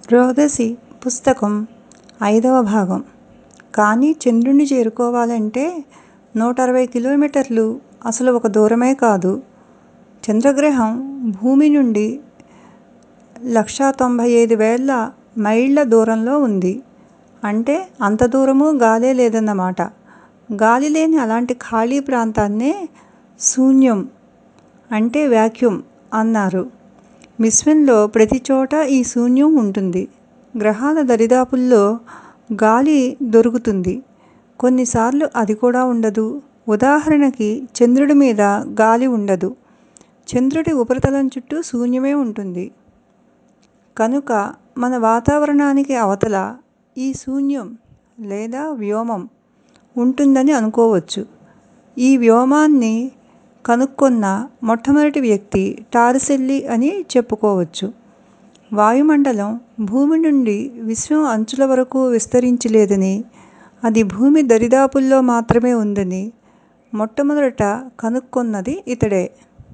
రోదసి పుస్తకం ఐదవ భాగం కానీ చంద్రుణ్ణి చేరుకోవాలంటే నూట అరవై కిలోమీటర్లు అసలు ఒక దూరమే కాదు చంద్రగ్రహం భూమి నుండి లక్షా తొంభై ఐదు వేల మైళ్ళ దూరంలో ఉంది అంటే అంత దూరమూ గాలే లేదన్నమాట గాలి లేని అలాంటి ఖాళీ ప్రాంతాన్నే శూన్యం అంటే వాక్యూమ్ అన్నారు విశ్వంలో ప్రతి చోటా ఈ శూన్యం ఉంటుంది గ్రహాల దరిదాపుల్లో గాలి దొరుకుతుంది కొన్నిసార్లు అది కూడా ఉండదు ఉదాహరణకి చంద్రుడి మీద గాలి ఉండదు చంద్రుడి ఉపరితలం చుట్టూ శూన్యమే ఉంటుంది కనుక మన వాతావరణానికి అవతల ఈ శూన్యం లేదా వ్యోమం ఉంటుందని అనుకోవచ్చు ఈ వ్యోమాన్ని కనుక్కొన్న మొట్టమొదటి వ్యక్తి టారిసెల్లి అని చెప్పుకోవచ్చు వాయుమండలం భూమి నుండి విశ్వం అంచుల వరకు విస్తరించి లేదని అది భూమి దరిదాపుల్లో మాత్రమే ఉందని మొట్టమొదట కనుక్కొన్నది ఇతడే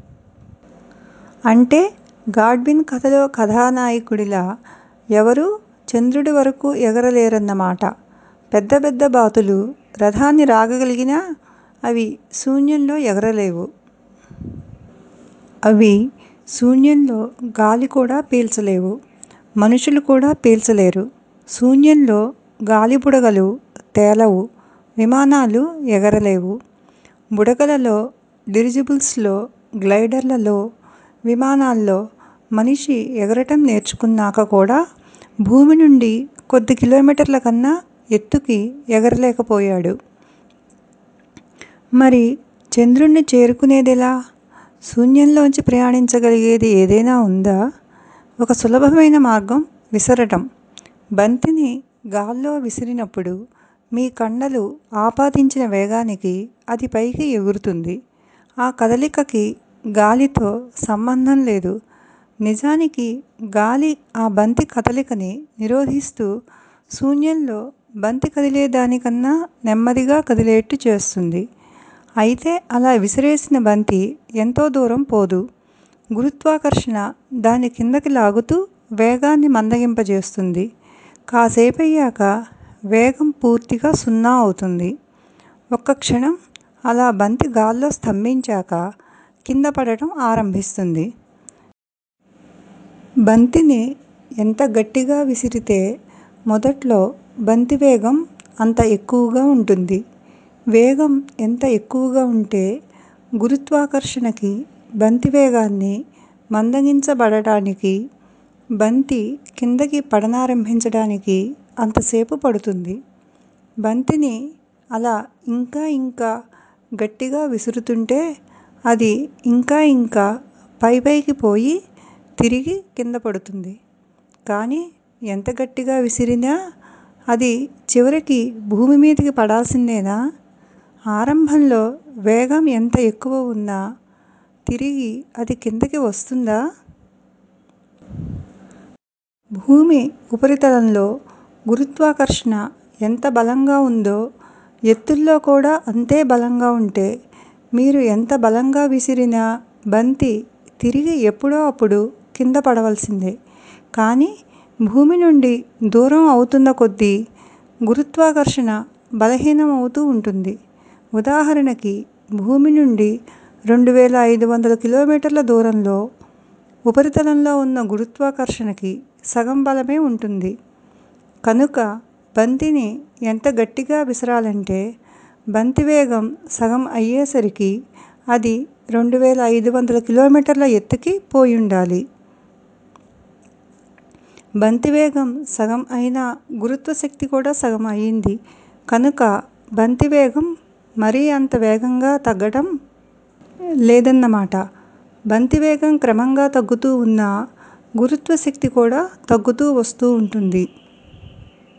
అంటే గాడ్విన్ కథలో కథానాయకుడిలా ఎవరూ చంద్రుడి వరకు ఎగరలేరన్నమాట పెద్ద పెద్ద బాతులు రథాన్ని లాగగలిగినా అవి శూన్యంలో ఎగరలేవు అవి శూన్యంలో గాలి కూడా పీల్చలేవు మనుషులు కూడా పీల్చలేరు శూన్యంలో గాలి బుడగలు తేలవు విమానాలు ఎగరలేవు బుడగలలో డిరిజిబుల్స్లో గ్లైడర్లలో విమానాల్లో మనిషి ఎగరటం నేర్చుకున్నాక కూడా భూమి నుండి కొద్ది కిలోమీటర్ల కన్నా ఎత్తుకి ఎగరలేకపోయాడు మరి చంద్రుణ్ణి చేరుకునేదెలా శూన్యంలోంచి ప్రయాణించగలిగేది ఏదైనా ఉందా ఒక సులభమైన మార్గం విసరటం బంతిని గాల్లో విసిరినప్పుడు మీ కండలు ఆపాదించిన వేగానికి అది పైకి ఎగురుతుంది ఆ కదలికకి గాలితో సంబంధం లేదు నిజానికి గాలి ఆ బంతి కదలికని నిరోధిస్తూ శూన్యంలో బంతి కదిలేదానికన్నా నెమ్మదిగా కదిలేట్టు చేస్తుంది అయితే అలా విసిరేసిన బంతి ఎంతో దూరం పోదు గురుత్వాకర్షణ దాన్ని కిందకి లాగుతూ వేగాన్ని మందగింపజేస్తుంది కాసేపయ్యాక వేగం పూర్తిగా సున్నా అవుతుంది ఒక్క క్షణం అలా బంతి గాల్లో స్తంభించాక కింద పడటం ఆరంభిస్తుంది బంతిని ఎంత గట్టిగా విసిరితే మొదట్లో బంతి వేగం అంత ఎక్కువగా ఉంటుంది వేగం ఎంత ఎక్కువగా ఉంటే గురుత్వాకర్షణకి బంతి వేగాన్ని మందగించబడటానికి బంతి కిందకి పడనారంభించడానికి అంతసేపు పడుతుంది బంతిని అలా ఇంకా ఇంకా గట్టిగా విసురుతుంటే అది ఇంకా ఇంకా పై పైకి పోయి తిరిగి కింద పడుతుంది కానీ ఎంత గట్టిగా విసిరినా అది చివరికి భూమి మీదకి పడాల్సిందేనా ఆరంభంలో వేగం ఎంత ఎక్కువ ఉన్నా తిరిగి అది కిందకి వస్తుందా భూమి ఉపరితలంలో గురుత్వాకర్షణ ఎంత బలంగా ఉందో ఎత్తుల్లో కూడా అంతే బలంగా ఉంటే మీరు ఎంత బలంగా విసిరినా బంతి తిరిగి ఎప్పుడో అప్పుడు కింద పడవలసిందే కానీ భూమి నుండి దూరం అవుతున్న కొద్దీ గురుత్వాకర్షణ బలహీనం అవుతూ ఉంటుంది ఉదాహరణకి భూమి నుండి రెండు వేల ఐదు వందల కిలోమీటర్ల దూరంలో ఉపరితలంలో ఉన్న గురుత్వాకర్షణకి సగం బలమే ఉంటుంది కనుక బంతిని ఎంత గట్టిగా విసరాలంటే బంతి వేగం సగం అయ్యేసరికి అది రెండు వేల ఐదు వందల కిలోమీటర్ల ఎత్తుకి పోయుండాలి బంతి వేగం సగం అయినా గురుత్వ శక్తి కూడా సగం అయ్యింది కనుక బంతి వేగం మరీ అంత వేగంగా తగ్గటం లేదన్నమాట బంతి వేగం క్రమంగా తగ్గుతూ ఉన్నా గురుత్వ శక్తి కూడా తగ్గుతూ వస్తూ ఉంటుంది